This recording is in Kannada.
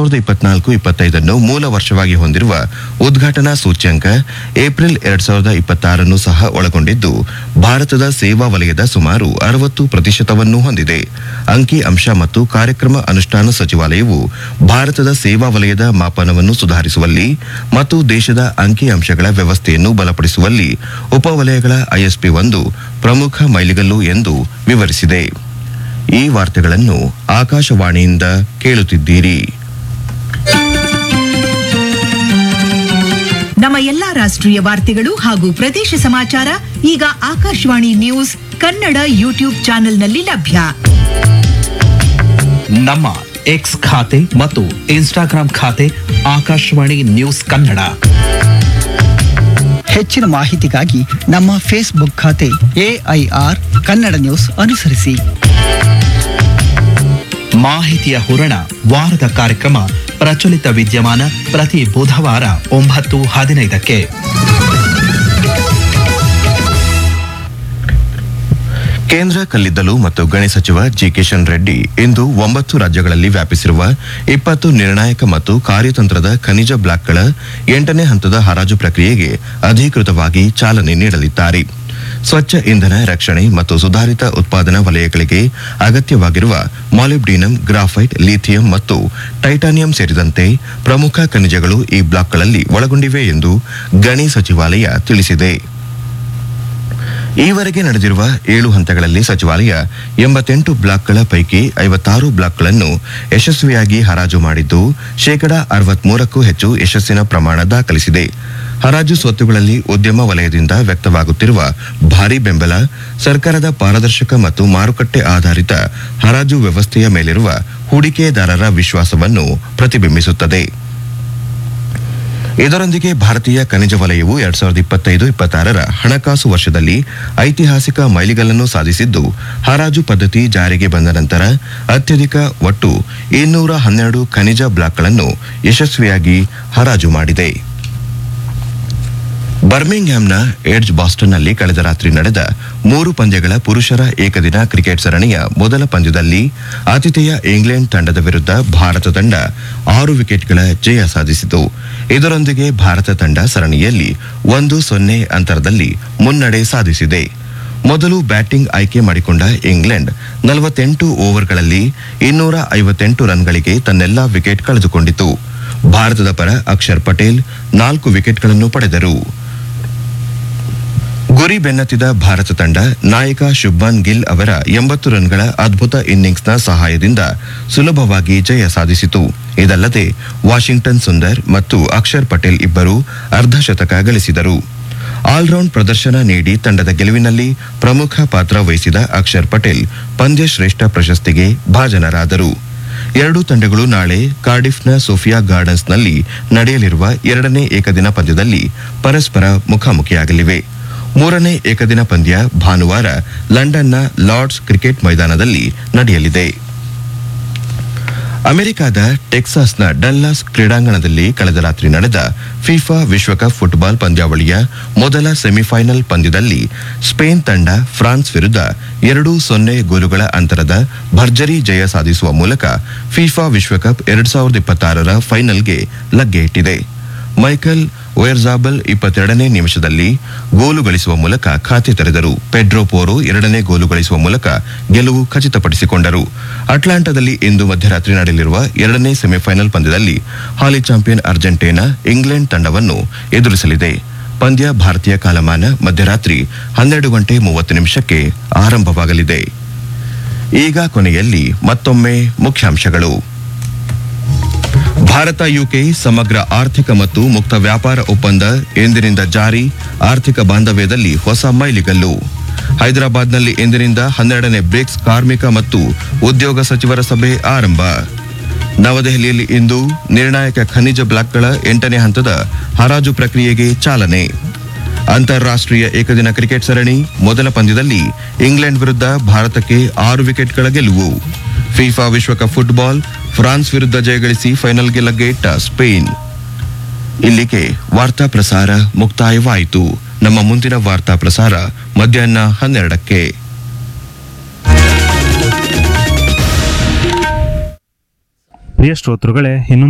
ಸಾವಿರದ ಇಪ್ಪತ್ನಾಲ್ಕು ಇಪ್ಪತ್ತೈದನ್ನು ಮೂಲ ವರ್ಷವಾಗಿ ಹೊಂದಿರುವ ಉದ್ಘಾಟನಾ ಸೂಚ್ಯಂಕ ಏಪ್ರಿಲ್ ಎರಡ್ ಸಾವಿರದ ಇಪ್ಪತ್ತಾರನ್ನು ಸಹ ಒಳಗೊಂಡಿದ್ದು ಭಾರತದ ಸೇವಾ ವಲಯದ ಸುಮಾರು ಅರವತ್ತು ಪ್ರತಿಶತವನ್ನು ಹೊಂದಿದೆ ಅಂಕಿ ಅಂಶ ಮತ್ತು ಕಾರ್ಯಕ್ರಮ ಅನುಷ್ಠಾನ ಸಚಿವಾಲಯವು ಭಾರತದ ಸೇವಾ ವಲಯದ ಮಾಪನವನ್ನು ಸುಧಾರಿಸುವಲ್ಲಿ ಮತ್ತು ದೇಶದ ಅಂಕಿ ಅಂಶಗಳ ವ್ಯವಸ್ಥೆಯನ್ನು ಬಲಪಡಿಸುವಲ್ಲಿ ಉಪವಲಯಗಳ ಐಎಸ್ಪಿ ಒಂದು ಪ್ರಮುಖ ಮೈಲಿಗಲ್ಲು ಎಂದು ವಿವರಿಸಿದೆ ಈ ವಾರ್ತೆಗಳನ್ನು ಆಕಾಶವಾಣಿಯಿಂದ ಕೇಳುತ್ತಿದ್ದೀರಿ ನಮ್ಮ ಎಲ್ಲಾ ರಾಷ್ಟ್ರೀಯ ವಾರ್ತೆಗಳು ಹಾಗೂ ಪ್ರದೇಶ ಸಮಾಚಾರ ಈಗ ಆಕಾಶವಾಣಿ ನ್ಯೂಸ್ ಕನ್ನಡ ಯೂಟ್ಯೂಬ್ ಚಾನೆಲ್ನಲ್ಲಿ ಲಭ್ಯ ನಮ್ಮ ಎಕ್ಸ್ ಖಾತೆ ಮತ್ತು ಇನ್ಸ್ಟಾಗ್ರಾಂ ಖಾತೆ ಆಕಾಶವಾಣಿ ನ್ಯೂಸ್ ಕನ್ನಡ ಹೆಚ್ಚಿನ ಮಾಹಿತಿಗಾಗಿ ನಮ್ಮ ಫೇಸ್ಬುಕ್ ಖಾತೆ ಎಐಆರ್ ಕನ್ನಡ ನ್ಯೂಸ್ ಅನುಸರಿಸಿ ಮಾಹಿತಿಯ ಹೂರಣ ವಾರದ ಕಾರ್ಯಕ್ರಮ ಪ್ರಚಲಿತ ವಿದ್ಯಮಾನ ಪ್ರತಿ ಬುಧವಾರ ಒಂಬತ್ತು ಹದಿನೈದಕ್ಕೆ ಕೇಂದ್ರ ಕಲ್ಲಿದ್ದಲು ಮತ್ತು ಗಣಿ ಸಚಿವ ಜಿ ಕಿಶನ್ ರೆಡ್ಡಿ ಇಂದು ಒಂಬತ್ತು ರಾಜ್ಯಗಳಲ್ಲಿ ವ್ಯಾಪಿಸಿರುವ ಇಪ್ಪತ್ತು ನಿರ್ಣಾಯಕ ಮತ್ತು ಕಾರ್ಯತಂತ್ರದ ಖನಿಜ ಬ್ಲಾಕ್ಗಳ ಎಂಟನೇ ಹಂತದ ಹರಾಜು ಪ್ರಕ್ರಿಯೆಗೆ ಅಧಿಕೃತವಾಗಿ ಚಾಲನೆ ನೀಡಲಿದ್ದಾರೆ ಸ್ವಚ್ಛ ಇಂಧನ ರಕ್ಷಣೆ ಮತ್ತು ಸುಧಾರಿತ ಉತ್ಪಾದನಾ ವಲಯಗಳಿಗೆ ಅಗತ್ಯವಾಗಿರುವ ಮಾಲಿಬ್ಡಿನಂ ಗ್ರಾಫೈಟ್ ಲಿಥಿಯಂ ಮತ್ತು ಟೈಟಾನಿಯಂ ಸೇರಿದಂತೆ ಪ್ರಮುಖ ಖನಿಜಗಳು ಈ ಬ್ಲಾಕ್ಗಳಲ್ಲಿ ಒಳಗೊಂಡಿವೆ ಎಂದು ಗಣಿ ಸಚಿವಾಲಯ ತಿಳಿಸಿದೆ ಈವರೆಗೆ ನಡೆದಿರುವ ಏಳು ಹಂತಗಳಲ್ಲಿ ಸಚಿವಾಲಯ ಎಂಬತ್ತೆಂಟು ಬ್ಲಾಕ್ಗಳ ಪೈಕಿ ಐವತ್ತಾರು ಬ್ಲಾಕ್ಗಳನ್ನು ಯಶಸ್ವಿಯಾಗಿ ಹರಾಜು ಮಾಡಿದ್ದು ಶೇಕಡಾ ಅರವತ್ಮೂರಕ್ಕೂ ಹೆಚ್ಚು ಯಶಸ್ಸಿನ ಪ್ರಮಾಣ ದಾಖಲಿಸಿದೆ ಹರಾಜು ಸ್ವತ್ತುಗಳಲ್ಲಿ ಉದ್ಯಮ ವಲಯದಿಂದ ವ್ಯಕ್ತವಾಗುತ್ತಿರುವ ಭಾರಿ ಬೆಂಬಲ ಸರ್ಕಾರದ ಪಾರದರ್ಶಕ ಮತ್ತು ಮಾರುಕಟ್ಟೆ ಆಧಾರಿತ ಹರಾಜು ವ್ಯವಸ್ಥೆಯ ಮೇಲಿರುವ ಹೂಡಿಕೆದಾರರ ವಿಶ್ವಾಸವನ್ನು ಪ್ರತಿಬಿಂಬಿಸುತ್ತದೆ ಇದರೊಂದಿಗೆ ಭಾರತೀಯ ಖನಿಜ ವಲಯವು ಎರಡ್ ಸಾವಿರದ ಇಪ್ಪತ್ತೈದು ಇಪ್ಪತ್ತಾರರ ಹಣಕಾಸು ವರ್ಷದಲ್ಲಿ ಐತಿಹಾಸಿಕ ಮೈಲಿಗಲ್ಲನ್ನು ಸಾಧಿಸಿದ್ದು ಹರಾಜು ಪದ್ಧತಿ ಜಾರಿಗೆ ಬಂದ ನಂತರ ಅತ್ಯಧಿಕ ಒಟ್ಟು ಇನ್ನೂರ ಹನ್ನೆರಡು ಖನಿಜ ಬ್ಲಾಕ್ಗಳನ್ನು ಯಶಸ್ವಿಯಾಗಿ ಹರಾಜು ಮಾಡಿದೆ ಬರ್ಮಿಂಗ್ಹ್ಯಾಮ್ನ ಎಡ್ಜ್ ಬಾಸ್ಟನ್ನಲ್ಲಿ ಕಳೆದ ರಾತ್ರಿ ನಡೆದ ಮೂರು ಪಂದ್ಯಗಳ ಪುರುಷರ ಏಕದಿನ ಕ್ರಿಕೆಟ್ ಸರಣಿಯ ಮೊದಲ ಪಂದ್ಯದಲ್ಲಿ ಆತಿಥೇಯ ಇಂಗ್ಲೆಂಡ್ ತಂಡದ ವಿರುದ್ಧ ಭಾರತ ತಂಡ ಆರು ವಿಕೆಟ್ಗಳ ಜಯ ಸಾಧಿಸಿತು ಇದರೊಂದಿಗೆ ಭಾರತ ತಂಡ ಸರಣಿಯಲ್ಲಿ ಒಂದು ಸೊನ್ನೆ ಅಂತರದಲ್ಲಿ ಮುನ್ನಡೆ ಸಾಧಿಸಿದೆ ಮೊದಲು ಬ್ಯಾಟಿಂಗ್ ಆಯ್ಕೆ ಮಾಡಿಕೊಂಡ ಇಂಗ್ಲೆಂಡ್ ನಲವತ್ತೆಂಟು ಓವರ್ಗಳಲ್ಲಿ ಇನ್ನೂರ ಐವತ್ತೆಂಟು ರನ್ಗಳಿಗೆ ತನ್ನೆಲ್ಲಾ ವಿಕೆಟ್ ಕಳೆದುಕೊಂಡಿತು ಭಾರತದ ಪರ ಅಕ್ಷರ್ ಪಟೇಲ್ ನಾಲ್ಕು ವಿಕೆಟ್ಗಳನ್ನು ಪಡೆದರು ಗುರಿ ಬೆನ್ನತ್ತಿದ ಭಾರತ ತಂಡ ನಾಯಕ ಶುಭ್ಮನ್ ಗಿಲ್ ಅವರ ಎಂಬತ್ತು ರನ್ಗಳ ಅದ್ಭುತ ಇನ್ನಿಂಗ್ಸ್ನ ಸಹಾಯದಿಂದ ಸುಲಭವಾಗಿ ಜಯ ಸಾಧಿಸಿತು ಇದಲ್ಲದೆ ವಾಷಿಂಗ್ಟನ್ ಸುಂದರ್ ಮತ್ತು ಅಕ್ಷರ್ ಪಟೇಲ್ ಇಬ್ಬರು ಅರ್ಧಶತಕ ಗಳಿಸಿದರು ಆಲ್ರೌಂಡ್ ಪ್ರದರ್ಶನ ನೀಡಿ ತಂಡದ ಗೆಲುವಿನಲ್ಲಿ ಪ್ರಮುಖ ಪಾತ್ರ ವಹಿಸಿದ ಅಕ್ಷರ್ ಪಟೇಲ್ ಪಂದ್ಯ ಶ್ರೇಷ್ಠ ಪ್ರಶಸ್ತಿಗೆ ಭಾಜನರಾದರು ಎರಡೂ ತಂಡಗಳು ನಾಳೆ ಕಾರ್ಡಿಫ್ನ ಸೋಫಿಯಾ ಗಾರ್ಡನ್ಸ್ನಲ್ಲಿ ನಡೆಯಲಿರುವ ಎರಡನೇ ಏಕದಿನ ಪಂದ್ಯದಲ್ಲಿ ಪರಸ್ಪರ ಮುಖಾಮುಖಿಯಾಗಲಿವೆ ಮೂರನೇ ಏಕದಿನ ಪಂದ್ಯ ಭಾನುವಾರ ಲಂಡನ್ನ ಲಾರ್ಡ್ಸ್ ಕ್ರಿಕೆಟ್ ಮೈದಾನದಲ್ಲಿ ನಡೆಯಲಿದೆ ಅಮೆರಿಕದ ಟೆಕ್ಸಾಸ್ನ ಡಲ್ಲಾಸ್ ಕ್ರೀಡಾಂಗಣದಲ್ಲಿ ಕಳೆದ ರಾತ್ರಿ ನಡೆದ ಫಿಫಾ ವಿಶ್ವಕಪ್ ಫುಟ್ಬಾಲ್ ಪಂದ್ಯಾವಳಿಯ ಮೊದಲ ಸೆಮಿಫೈನಲ್ ಪಂದ್ಯದಲ್ಲಿ ಸ್ಪೇನ್ ತಂಡ ಫ್ರಾನ್ಸ್ ವಿರುದ್ಧ ಎರಡು ಸೊನ್ನೆ ಗೋಲುಗಳ ಅಂತರದ ಭರ್ಜರಿ ಜಯ ಸಾಧಿಸುವ ಮೂಲಕ ಫಿಫಾ ವಿಶ್ವಕಪ್ ಎರಡ್ ಸಾವಿರದ ಇಪ್ಪತ್ತಾರರ ಫೈನಲ್ಗೆ ಲಗ್ಗೆ ಇಟ್ಟಿದೆ ಮೈಕಲ್ ಒಯರ್ಜಾಬಲ್ ಇಪ್ಪತ್ತೆರಡನೇ ನಿಮಿಷದಲ್ಲಿ ಗೋಲು ಗಳಿಸುವ ಮೂಲಕ ಖಾತೆ ತೆರೆದರು ಪೆಡ್ರೋ ಪೋರೋ ಎರಡನೇ ಗೋಲು ಗಳಿಸುವ ಮೂಲಕ ಗೆಲುವು ಖಚಿತಪಡಿಸಿಕೊಂಡರು ಅಟ್ಲಾಂಟಾದಲ್ಲಿ ಇಂದು ಮಧ್ಯರಾತ್ರಿ ನಡೆಯಲಿರುವ ಎರಡನೇ ಸೆಮಿಫೈನಲ್ ಪಂದ್ಯದಲ್ಲಿ ಹಾಲಿ ಚಾಂಪಿಯನ್ ಅರ್ಜೆಂಟೀನಾ ಇಂಗ್ಲೆಂಡ್ ತಂಡವನ್ನು ಎದುರಿಸಲಿದೆ ಪಂದ್ಯ ಭಾರತೀಯ ಕಾಲಮಾನ ಮಧ್ಯರಾತ್ರಿ ಹನ್ನೆರಡು ಗಂಟೆ ಮೂವತ್ತು ನಿಮಿಷಕ್ಕೆ ಆರಂಭವಾಗಲಿದೆ ಈಗ ಕೊನೆಯಲ್ಲಿ ಮತ್ತೊಮ್ಮೆ ಮುಖ್ಯಾಂಶಗಳು ಭಾರತ ಯುಕೆ ಸಮಗ್ರ ಆರ್ಥಿಕ ಮತ್ತು ಮುಕ್ತ ವ್ಯಾಪಾರ ಒಪ್ಪಂದ ಎಂದಿನಿಂದ ಜಾರಿ ಆರ್ಥಿಕ ಬಾಂಧವ್ಯದಲ್ಲಿ ಹೊಸ ಮೈಲಿಗಲ್ಲು ಹೈದರಾಬಾದ್ನಲ್ಲಿ ಇಂದಿನಿಂದ ಹನ್ನೆರಡನೇ ಬ್ರಿಕ್ಸ್ ಕಾರ್ಮಿಕ ಮತ್ತು ಉದ್ಯೋಗ ಸಚಿವರ ಸಭೆ ಆರಂಭ ನವದೆಹಲಿಯಲ್ಲಿ ಇಂದು ನಿರ್ಣಾಯಕ ಖನಿಜ ಬ್ಲಾಕ್ಗಳ ಎಂಟನೇ ಹಂತದ ಹರಾಜು ಪ್ರಕ್ರಿಯೆಗೆ ಚಾಲನೆ ಅಂತಾರಾಷ್ಟ್ರೀಯ ಏಕದಿನ ಕ್ರಿಕೆಟ್ ಸರಣಿ ಮೊದಲ ಪಂದ್ಯದಲ್ಲಿ ಇಂಗ್ಲೆಂಡ್ ವಿರುದ್ಧ ಭಾರತಕ್ಕೆ ಆರು ವಿಕೆಟ್ಗಳ ಗೆಲುವು ಫಿಫಾ ವಿಶ್ವಕಪ್ ಫುಟ್ಬಾಲ್ ಫ್ರಾನ್ಸ್ ವಿರುದ್ಧ ಜಯಗಳಿಸಿ ಫೈನಲ್ಗೆ ಲಗ್ಗೆ ಇಟ್ಟ ಸ್ಪೇನ್ ಇಲ್ಲಿಗೆ ವಾರ್ತಾ ಪ್ರಸಾರ ಮುಕ್ತಾಯವಾಯಿತು ನಮ್ಮ ಮುಂದಿನ ವಾರ್ತಾ ಪ್ರಸಾರ ಮಧ್ಯಾಹ್ನ ಹನ್ನೆರಡಕ್ಕೆ ಪ್ರಿಯ ಶ್ರೋತೃಗಳೇ ಇನ್ನು